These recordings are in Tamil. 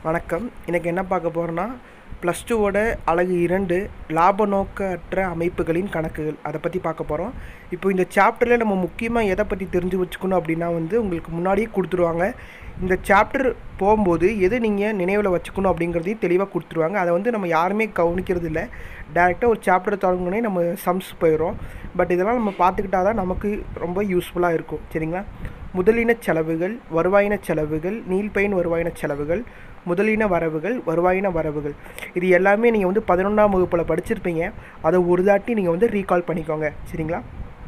வணக்கம் இன்றைக்கி என்ன பார்க்க போகிறோன்னா ப்ளஸ் டூவோட அழகு இரண்டு லாப நோக்கற்ற அமைப்புகளின் கணக்குகள் அதை பற்றி பார்க்க போகிறோம் இப்போ இந்த சாப்டரில் நம்ம முக்கியமாக எதை பற்றி தெரிஞ்சு வச்சுக்கணும் அப்படின்னா வந்து உங்களுக்கு முன்னாடியே கொடுத்துருவாங்க இந்த சாப்டர் போகும்போது எது நீங்கள் நினைவில் வச்சுக்கணும் அப்படிங்கிறதையும் தெளிவாக கொடுத்துருவாங்க அதை வந்து நம்ம யாருமே கவனிக்கிறது இல்லை டேரெக்டாக ஒரு சாப்டர் தொடங்கினே நம்ம சம்ஸ் போயிடும் பட் இதெல்லாம் நம்ம பார்த்துக்கிட்டா தான் நமக்கு ரொம்ப யூஸ்ஃபுல்லாக இருக்கும் சரிங்களா முதலின செலவுகள் வருவாயின செலவுகள் நீள்பயன் வருவாயின செலவுகள் முதலின வரவுகள் வருவாயின வரவுகள் இது எல்லாமே நீங்கள் வந்து பதினொன்றாம் வகுப்பில் படிச்சிருப்பீங்க அதை ஒரு தாட்டி நீங்கள் வந்து ரீகால் பண்ணிக்கோங்க சரிங்களா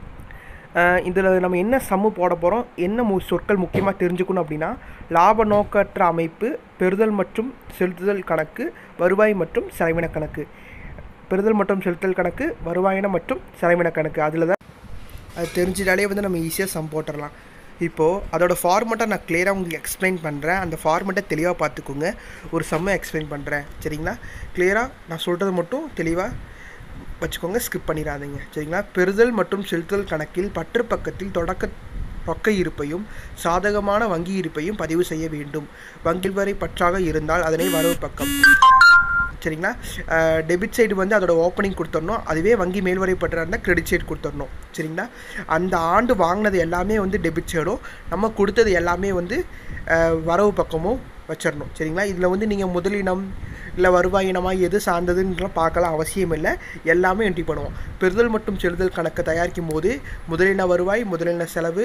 இதில் நம்ம என்ன சம்மு போட போகிறோம் என்ன மு சொற்கள் முக்கியமாக தெரிஞ்சுக்கணும் அப்படின்னா லாப நோக்கற்ற அமைப்பு பெறுதல் மற்றும் செலுத்துதல் கணக்கு வருவாய் மற்றும் செலவின கணக்கு பெறுதல் மற்றும் செலுத்தல் கணக்கு வருவாயின மற்றும் செலவின கணக்கு அதில் தான் அது தெரிஞ்சிட்டாலே வந்து நம்ம ஈஸியாக சம் போட்டுடலாம் இப்போது அதோட ஃபார்மெட்டை நான் கிளியராக உங்களுக்கு எக்ஸ்பிளைன் பண்ணுறேன் அந்த ஃபார்மெட்டை தெளிவாக பார்த்துக்கோங்க ஒரு சம்மை எக்ஸ்பிளைன் பண்ணுறேன் சரிங்களா கிளியராக நான் சொல்கிறது மட்டும் தெளிவாக வச்சுக்கோங்க ஸ்கிப் பண்ணிடாதீங்க சரிங்களா பெறுதல் மற்றும் செலுத்தல் கணக்கில் பற்று பக்கத்தில் தொடக்க ரொக்க இருப்பையும் சாதகமான வங்கி இருப்பையும் பதிவு செய்ய வேண்டும் வங்கி வரை பற்றாக இருந்தால் அதனை வரவு பக்கம் சரிங்களா டெபிட் சைடு வந்து அதோட ஓப்பனிங் கொடுத்துடணும் அதுவே வங்கி மேல்வரை பற்றா இருந்தால் கிரெடிட் சைடு கொடுத்துடணும் சரிங்களா அந்த ஆண்டு வாங்கினது எல்லாமே வந்து டெபிட் சைடும் நம்ம கொடுத்தது எல்லாமே வந்து வரவு பக்கமும் வச்சிடணும் சரிங்களா இதில் வந்து நீங்கள் முதலினம் இல்லை வருவாயினமாக எது சார்ந்ததுன்னு பார்க்கலாம் அவசியம் இல்லை எல்லாமே என்ட்ரி பண்ணுவோம் பெறுதல் மற்றும் செலுதல் கணக்கை தயாரிக்கும் போது முதலின வருவாய் முதலின செலவு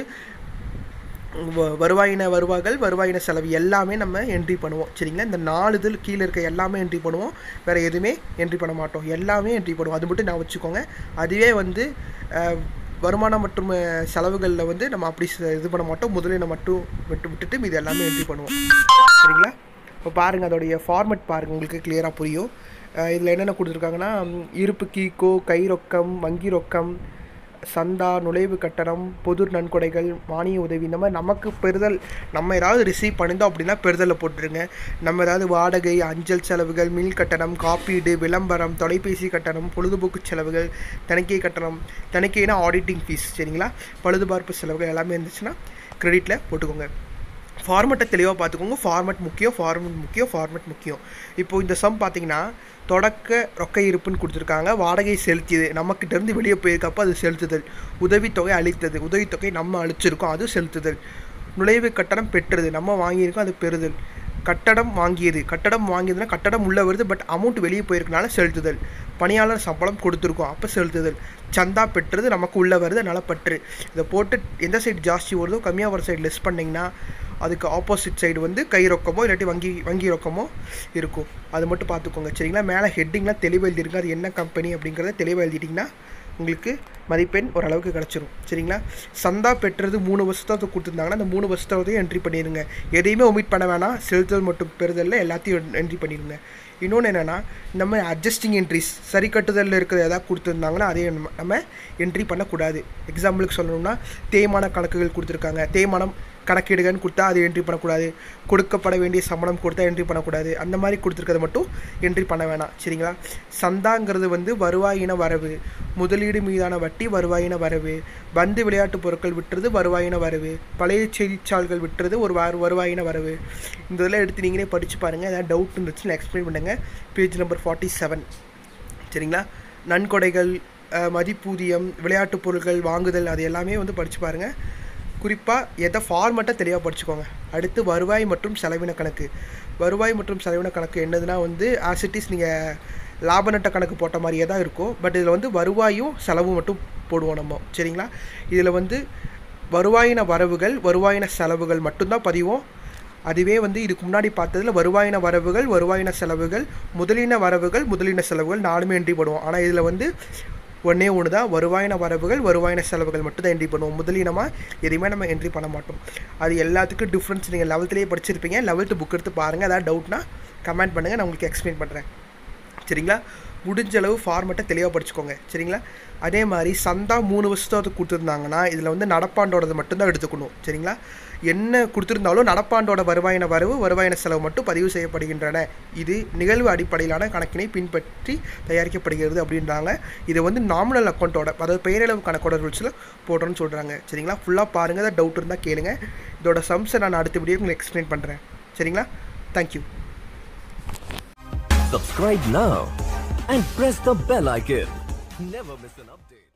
வருவாயின வருவாய்கள் வருவாயின செலவு எல்லாமே நம்ம என்ட்ரி பண்ணுவோம் சரிங்களா இந்த நாலு இதில் கீழே இருக்க எல்லாமே என்ட்ரி பண்ணுவோம் வேறு எதுவுமே என்ட்ரி பண்ண மாட்டோம் எல்லாமே என்ட்ரி பண்ணுவோம் அது மட்டும் நான் வச்சுக்கோங்க அதுவே வந்து வருமானம் மற்றும் செலவுகளில் வந்து நம்ம அப்படி இது பண்ண மாட்டோம் முதலில் மட்டும் விட்டு விட்டுட்டு இது எல்லாமே என்ட்ரி பண்ணுவோம் சரிங்களா இப்போ பாருங்கள் அதோடைய ஃபார்மெட் பாருங்கள் உங்களுக்கு கிளியராக புரியும் இதில் என்னென்ன கொடுத்துருக்காங்கன்னா இருப்பு கீக்கோ கை ரொக்கம் வங்கி ரொக்கம் சந்தா நுழைவு கட்டணம் பொது நன்கொடைகள் மானிய உதவி இந்த மாதிரி நமக்கு பெறுதல் நம்ம ஏதாவது ரிசீவ் பண்ணியிருந்தோம் அப்படின்னா பெறுதலை போட்டுருங்க நம்ம ஏதாவது வாடகை அஞ்சல் செலவுகள் மில் கட்டணம் காப்பீடு விளம்பரம் தொலைபேசி கட்டணம் பொழுதுபோக்கு செலவுகள் தணிக்கை கட்டணம் தணிக்கைனா ஆடிட்டிங் ஃபீஸ் சரிங்களா பழுதுபார்ப்பு செலவுகள் எல்லாமே இருந்துச்சுன்னா கிரெடிட்டில் போட்டுக்கோங்க ஃபார்மெட்டை தெளிவாக பார்த்துக்கோங்க ஃபார்மெட் முக்கியம் ஃபார்மெட் முக்கியம் ஃபார்மெட் முக்கியம் இப்போது இந்த சம் பார்த்தீங்கன்னா தொடக்க ரொக்க இருப்புன்னு கொடுத்துருக்காங்க வாடகை செலுத்தியது நம்மக்கிட்டேருந்து வெளியே போயிருக்கப்போ அது செலுத்துதல் உதவித்தொகை அளித்தது உதவித்தொகை நம்ம அளிச்சிருக்கோம் அது செலுத்துதல் நுழைவு கட்டணம் பெற்றது நம்ம வாங்கியிருக்கோம் அது பெறுதல் கட்டடம் வாங்கியது கட்டடம் வாங்கியதுன்னா கட்டடம் உள்ளே வருது பட் அமௌண்ட் வெளியே போயிருக்கனால செலுத்துதல் பணியாளர் சம்பளம் கொடுத்துருக்கோம் அப்போ செலுத்துதல் சந்தா பெற்றது நமக்கு உள்ளே வருது அதனால் பற்று இதை போட்டு எந்த சைடு ஜாஸ்தி வருதோ கம்மியாக வர சைடு லெஸ் பண்ணிங்கன்னா அதுக்கு ஆப்போசிட் சைடு வந்து கை ரொக்கமோ இல்லாட்டி வங்கி வங்கி ரொக்கமோ இருக்கும் அது மட்டும் பார்த்துக்கோங்க சரிங்களா மேலே ஹெட்டிங்லாம் தெளிவாக எழுதிருங்க அது என்ன கம்பெனி அப்படிங்கிறத தெளிவாக எழுதிட்டிங்கன்னா உங்களுக்கு மதிப்பெண் ஓரளவுக்கு கிடச்சிரும் சரிங்களா சந்தா பெற்றது மூணு வருஷத்தை கொடுத்துருந்தாங்கன்னா அந்த மூணு வருஷத்தையும் என்ட்ரி பண்ணிடுங்க எதையுமே ஒமிட் பண்ண வேணாம் செலுத்தல் மற்றும் பெறுதலில் எல்லாத்தையும் என்ட்ரி பண்ணிடுங்க இன்னொன்று என்னென்னா இந்த மாதிரி அட்ஜஸ்டிங் என்ட்ரிஸ் சரி கட்டுதலில் இருக்கிற எதாவது கொடுத்துருந்தாங்கன்னா அதையும் நம்ம என்ட்ரி பண்ணக்கூடாது எக்ஸாம்பிளுக்கு சொல்லணும்னா தேய்மான கணக்குகள் கொடுத்துருக்காங்க தேய்மானம் கணக்கீடுகன்னு கொடுத்தா அது என்ட்ரி பண்ணக்கூடாது கொடுக்கப்பட வேண்டிய சம்பளம் கொடுத்தா என்ட்ரி பண்ணக்கூடாது அந்த மாதிரி கொடுத்துருக்கத மட்டும் என்ட்ரி பண்ண வேணாம் சரிங்களா சந்தாங்கிறது வந்து வருவாயின வரவு முதலீடு மீதான வட்டி வருவாயின வரவு பந்து விளையாட்டு பொருட்கள் விட்டுறது வருவாயின வரவு பழைய செய்திச்சாள்கள் விட்டுறது ஒரு வருவாயின வரவு இந்த இதெல்லாம் எடுத்து நீங்களே படித்து பாருங்கள் ஏதாவது டவுட் இருந்துச்சுன்னு எக்ஸ்பிளைன் பண்ணுங்கள் பேஜ் நம்பர் ஃபார்ட்டி செவன் சரிங்களா நன்கொடைகள் மதிப்பூதியம் விளையாட்டு பொருட்கள் வாங்குதல் அது எல்லாமே வந்து படித்து பாருங்கள் குறிப்பாக எதை ஃபார்மெட்டை தெளிவாக படிச்சுக்கோங்க அடுத்து வருவாய் மற்றும் செலவின கணக்கு வருவாய் மற்றும் செலவின கணக்கு என்னதுன்னா வந்து ஆசிட்டிஸ் நீங்கள் லாப நட்ட கணக்கு போட்ட மாதிரியே தான் இருக்கும் பட் இதில் வந்து வருவாயும் செலவும் மட்டும் போடுவோம் நம்ம சரிங்களா இதில் வந்து வருவாயின வரவுகள் வருவாயின செலவுகள் மட்டும்தான் பதிவோம் அதுவே வந்து இதுக்கு முன்னாடி பார்த்ததில் வருவாயின வரவுகள் வருவாயின செலவுகள் முதலின வரவுகள் முதலின செலவுகள் நாலுமே என்ட்ரி போடுவோம் ஆனால் இதில் வந்து ஒன்றே ஒன்று தான் வருவாயின வரவுகள் வருவாயின செலவுகள் மட்டும் தான் என்ட்ரி பண்ணுவோம் முதலீனமாக எதையுமே நம்ம என்ட்ரி பண்ண மாட்டோம் அது எல்லாத்துக்கும் டிஃப்ரென்ஸ் நீங்கள் லெவல்த்துலேயே படிச்சிருப்பீங்க லெவல்த்து புக் எடுத்து பாருங்கள் ஏதாவது டவுட்னா கமெண்ட் பண்ணுங்கள் நான் உங்களுக்கு எக்ஸ்பிளைன் பண்ணுறேன் சரிங்களா முடிஞ்ச அளவு ஃபார்மெட்டை தெளிவாக படிச்சுக்கோங்க சரிங்களா அதே மாதிரி சந்தா மூணு வருஷத்தை கொடுத்துருந்தாங்கன்னா இதில் வந்து நடப்பாண்டோடது மட்டும்தான் எடுத்துக்கணும் சரிங்களா என்ன கொடுத்துருந்தாலும் நடப்பாண்டோட வருவாயின வரவு வருவாயின செலவு மட்டும் பதிவு செய்யப்படுகின்றன இது நிகழ்வு அடிப்படையிலான கணக்கினை பின்பற்றி தயாரிக்கப்படுகிறது அப்படின்றாங்க இது வந்து நாமினல் அக்கௌண்ட்டோட அதாவது பெயரளவு கணக்கோட ரூல்ஸில் போடுறோன்னு சொல்கிறாங்க சரிங்களா ஃபுல்லாக பாருங்கள் ஏதாவது டவுட் இருந்தால் கேளுங்க இதோட சம்ஸை நான் அடுத்த வீடியோ உங்களுக்கு எக்ஸ்பிளைன் பண்ணுறேன் சரிங்களா thank you Subscribe now and press the bell icon. Never miss an update.